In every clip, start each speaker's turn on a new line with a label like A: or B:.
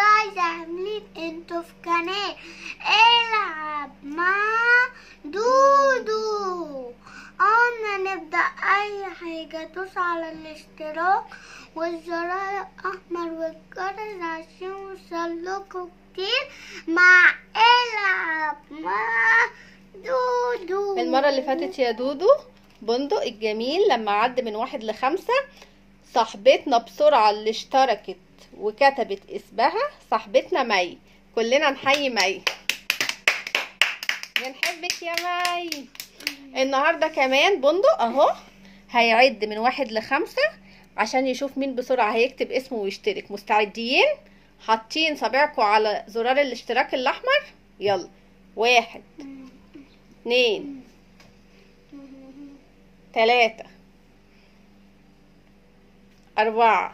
A: جايز عاملين انتوا في قناة العب مع دودو قلنا نبدأ أي حاجة دوس على الاشتراك والزرار الأحمر والجرس عشان يوصلكوا كتير مع العب مع دودو
B: المرة اللي فاتت يا دودو بندق الجميل لما عد من واحد لخمسة صاحبتنا بسرعة اللي اشتركت وكتبت اسمها صاحبتنا مي كلنا نحيي مي بنحبك يا مي النهاردة كمان بندق اهو هيعد من واحد لخمسة عشان يشوف مين بسرعة هيكتب اسمه ويشترك مستعدين حاطين صابعكم على زرار الاشتراك الاحمر يلا واحد اتنين تلاتة أربعة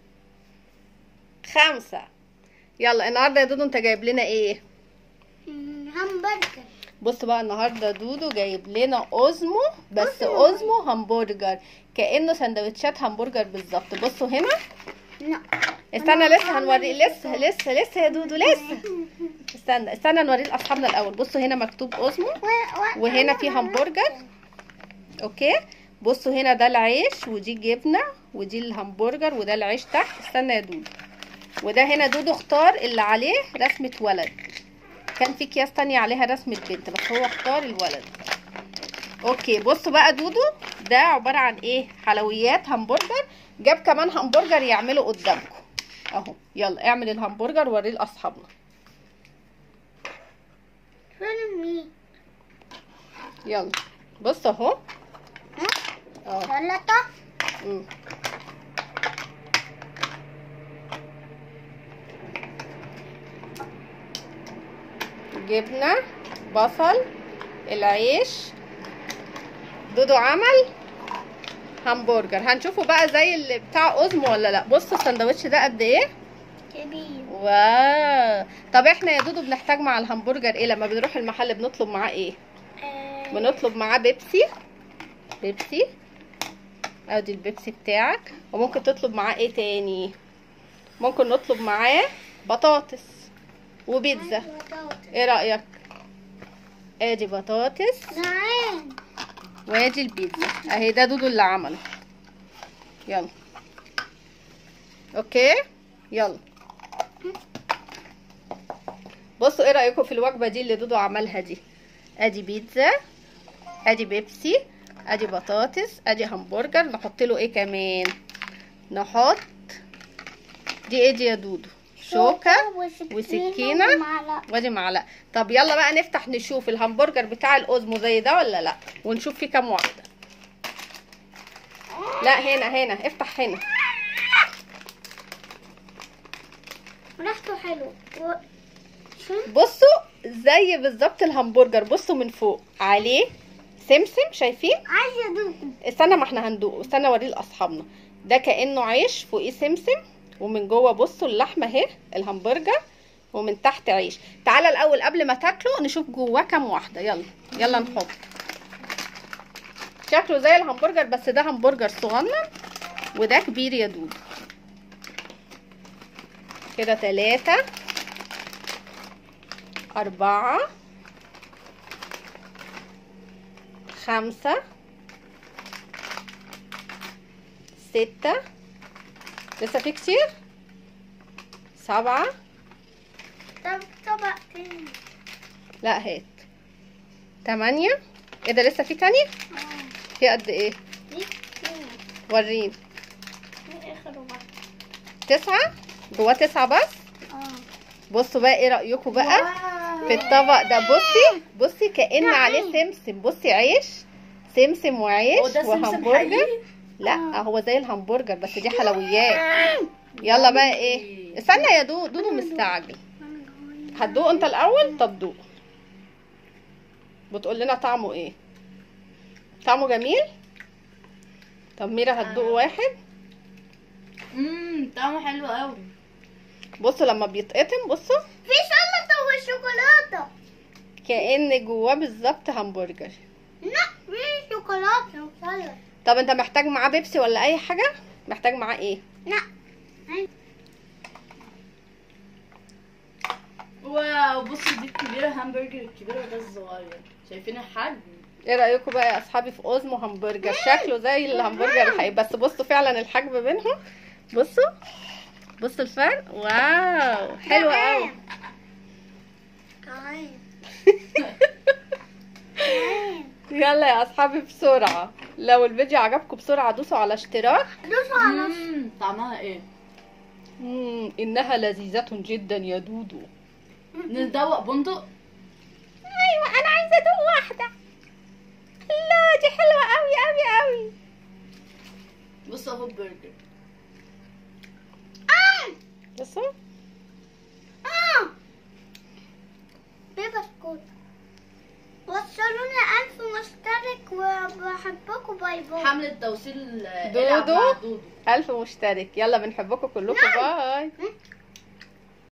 B: خمسة يلا النهاردة يا دودو انت جايب لنا ايه
A: مم، همبرجر
B: بص بقى النهاردة دودو جايب لنا اوزمو بس اوزمو همبرجر كأنه سندوتشات همبرجر بالظبط بصوا هنا
A: لا
B: استنى لسه هنوري لسه لسه لسه يا دودو لسه استنى استنى نوريه لاصحابنا الاول بصوا هنا مكتوب اوزمو وهنا في همبرجر اوكي بصوا هنا ده العيش ودي جبنه ودي الهمبرجر وده العيش تحت استنى يا دودو وده هنا دودو اختار اللي عليه رسمه ولد كان في اكياس تانية عليها رسمه بنت بس هو اختار الولد اوكي بصوا بقى دودو ده عباره عن ايه حلويات همبرجر جاب كمان همبرجر يعمله قدامكم اهو يلا اعمل الهمبرجر وريه لاصحابنا
A: فين مين
B: يلا بص اهو اه
A: ثلاثة
B: مم. جبنة بصل العيش دودو عمل همبرجر هنشوفه بقى زي اللي بتاع اوزمو ولا لا بصوا السندوتش ده قد ايه
A: كبير
B: واو طب احنا يا دودو بنحتاج مع الهمبرجر ايه لما بنروح المحل بنطلب معاه ايه
A: آه،
B: بنطلب معاه بيبسي بيبسي ادي البيبسي بتاعك وممكن تطلب معاه ايه تاني ممكن نطلب معاه بطاطس وبيتزا
A: بطاطس.
B: ايه رأيك ادي بطاطس
A: نعم
B: وادي البيتزا اهي ده دودو اللي عمله يلا اوكي يلا بصوا ايه رأيكم في الوجبة دي اللي دودو عملها دي ادي بيتزا ادي بيبسي ادي بطاطس ادي همبرجر نحط له ايه كمان نحط دي ايه دي يا دودو شوكة وسكينة
A: ومعلقة.
B: وادي معلقة طب يلا بقى نفتح نشوف الهمبرجر بتاع الاوزمو زي ده ولا لا ونشوف فيه كام واحدة لا هنا هنا افتح هنا
A: ريحته حلو و... شو؟
B: بصوا زي بالظبط الهمبرجر بصوا من فوق عليه سمسم شايفين
A: عايزة ادوق
B: استنى ما احنا هندوقه استنى اوريه لاصحابنا ده كانه عيش فوقيه سمسم ومن جوه بصوا اللحمه اهي الهمبرجر ومن تحت عيش تعالى الاول قبل ما تاكلوا نشوف جواه كام واحده يلا يلا نحط شكله زي الهمبرجر بس ده همبرجر صغنن وده كبير يا دود كده تلاتة أربعة خمسة ستة لسه في كتير سبعة
A: طب طبق تاني
B: لا هات تمانية ايه ده لسه في تانية
A: اه
B: في قد ايه
A: دي تاني
B: وريني
A: في اخر واحدة
B: تسعة جواه تسعة بس
A: اه
B: بصوا بقى ايه رأيكم بقى
A: واو.
B: في الطبق ده بصي بصي كأن عليه سمسم بصي عيش سمسم
C: هو
B: وعيش
C: ده سمسم
B: وهمبرجر
C: حقيقي؟
B: لا هو زي الهمبرجر بس دي حلويات يلا بقى ايه استنى يا دو دودو مستعجل هتدوق انت الاول طب دوق بتقول لنا طعمه ايه طعمه جميل طب ميرا هتدوق واحد
C: امم طعمه حلو قوي
B: بصوا لما بيتقطم بصوا
A: في سلطة والشوكولاتة
B: كأن جواه بالظبط همبرجر
A: لا في شوكولاتة وسلطة
B: طب انت محتاج معاه بيبسي ولا اي حاجه محتاج معاه ايه
A: لا
C: الكبيرة همبرجر الكبيرة ده الصغير شايفين الحجم
B: ايه رايكم بقى يا اصحابي في اوزمو همبرجر شكله زي الهمبرجر الحقيقي بس بصوا فعلا الحجم بينهم بصوا بصوا الفرق واو حلو قوي
A: كمان
B: يلا يا اصحابي بسرعه لو الفيديو عجبكم بسرعه دوسوا على اشتراك
A: دوسوا على
C: مم، طعمها ايه؟
B: مم. انها لذيذه جدا يا دودو
C: ندوق بندق
B: ايوه انا عايزه ادوق واحده لا دي حلوه قوي قوي قوي
C: بص اهو برجر
B: بصوا
A: آه. بسكوت وصلونا ألف مشترك وبحبكم باي باي
C: حملة توصيل
B: دودو.
C: العب مع دودو
B: الف مشترك يلا بنحبكم كلكم باي